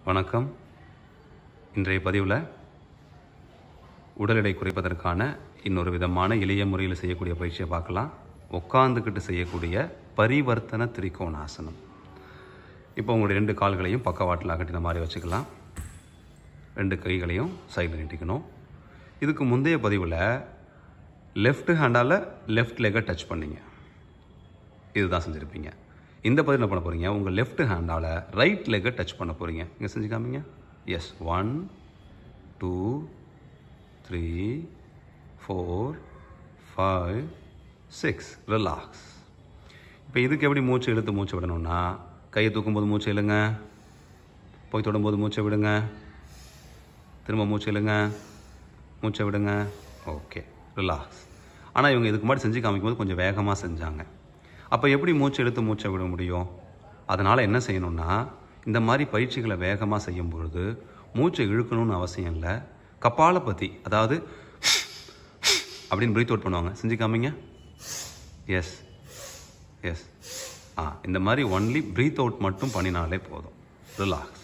வணக்கம் இன்றைய பதிவில் உடல் எடை குறைப்பதற்கான இன்னொரு விதமான எளிய முறையில் செய்யக்கூடிய பயிற்சியை பார்க்கலாம் உட்காந்துக்கிட்டு செய்யக்கூடிய பரிவர்த்தன திரிகோணாசனம் இப்போ உங்களுடைய ரெண்டு கால்களையும் பக்கவாட்டில் அகட்டின மாதிரி வச்சுக்கலாம் ரெண்டு கைகளையும் சைடில் நீட்டிக்கணும் இதுக்கு முந்தைய பதிவில் லெஃப்ட் ஹேண்டால் லெஃப்ட் லெக்கை டச் பண்ணீங்க இதுதான் செஞ்சுருப்பீங்க இந்த பதில் என்ன பண்ண போகிறீங்க உங்கள் லெஃப்ட் ஹேண்டால் ரைட் லெக்கை டச் பண்ண போகிறீங்க இங்கே செஞ்சு காமிங்க yes one two three four five six relax இப்போ இதுக்கு எப்படி மூச்சு இழுத்து மூச்சு விடணும்னா கையை தூக்கும்போது மூச்சு இழுங்க போய் தொடும்போது மூச்சை விடுங்க திரும்ப மூச்சு இழுங்க மூச்சை விடுங்க ஓகே ரிலாக்ஸ் ஆனால் இவங்க இதுக்கு முன்னாடி செஞ்சு காமிக்கும்போது கொஞ்சம் வேகமாக செஞ்சாங்க அப்போ எப்படி மூச்சு இழுத்து மூச்சை விட முடியும் அதனால் என்ன செய்யணும்னா இந்த மாதிரி பயிற்சிகளை வேகமாக செய்யும் பொழுது மூச்சை இழுக்கணும்னு அவசியம் இல்லை கபாலபதி அதாவது அப்படின்னு பிரீத் அவுட் பண்ணுவாங்க செஞ்சு காமிங்க எஸ் எஸ் ஆ இந்த மாதிரி ஒன்லி பிரீத் அவுட் மட்டும் பண்ணினாலே போதும் ரிலாக்ஸ்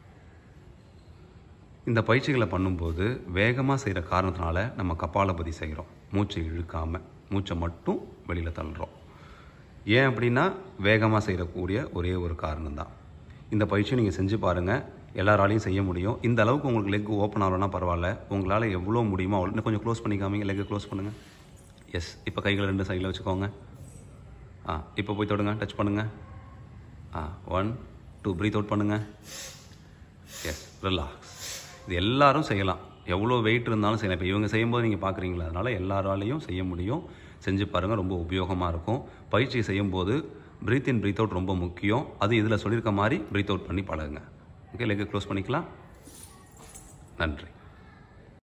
இந்த பயிற்சிகளை பண்ணும்போது வேகமாக செய்கிற காரணத்தினால நம்ம கபாலபதி செய்கிறோம் மூச்சை இழுக்காமல் மூச்சை மட்டும் வெளியில் தள்ளுறோம் ஏன் அப்படின்னா வேகமாக செய்யக்கூடிய ஒரே ஒரு காரணம் தான் இந்த பயிற்சியை நீங்கள் செஞ்சு பாருங்கள் எல்லாராலையும் செய்ய முடியும் இந்த அளவுக்கு உங்களுக்கு லெக் ஓப்பன் ஆகலன்னா பரவாயில்ல உங்களால் எவ்வளோ முடியுமோ அவ்வளோ இன்னும் கொஞ்சம் க்ளோஸ் பண்ணிக்காமீங்க லெக்கை க்ளோஸ் பண்ணுங்கள் எஸ் இப்போ கைகளை ரெண்டு சைடில் வச்சுக்கோங்க ஆ இப்போ போய் தொடுங்க டச் பண்ணுங்கள் ah one two breathe out பண்ணுங்கள் எஸ் ரிலாக்ஸ் இது எல்லாரும் செய்யலாம் எவ்வளோ வெயிட் இருந்தாலும் செய்யலாம் இப்போ இவங்க செய்யும்போது நீங்கள் பார்க்குறீங்களா அதனால் எல்லாராலையும் செய்ய முடியும் செஞ்சு பாருங்கள் ரொம்ப உபயோகமாக இருக்கும் பயிற்சி செய்யும்போது ப்ரீத் இன் ப்ரீத் அவுட் ரொம்ப முக்கியம் அது இதில் சொல்லியிருக்க மாதிரி ப்ரீத் அவுட் பண்ணி பழகுங்க ஓகே லெக்கை க்ளோஸ் பண்ணிக்கலாம் நன்றி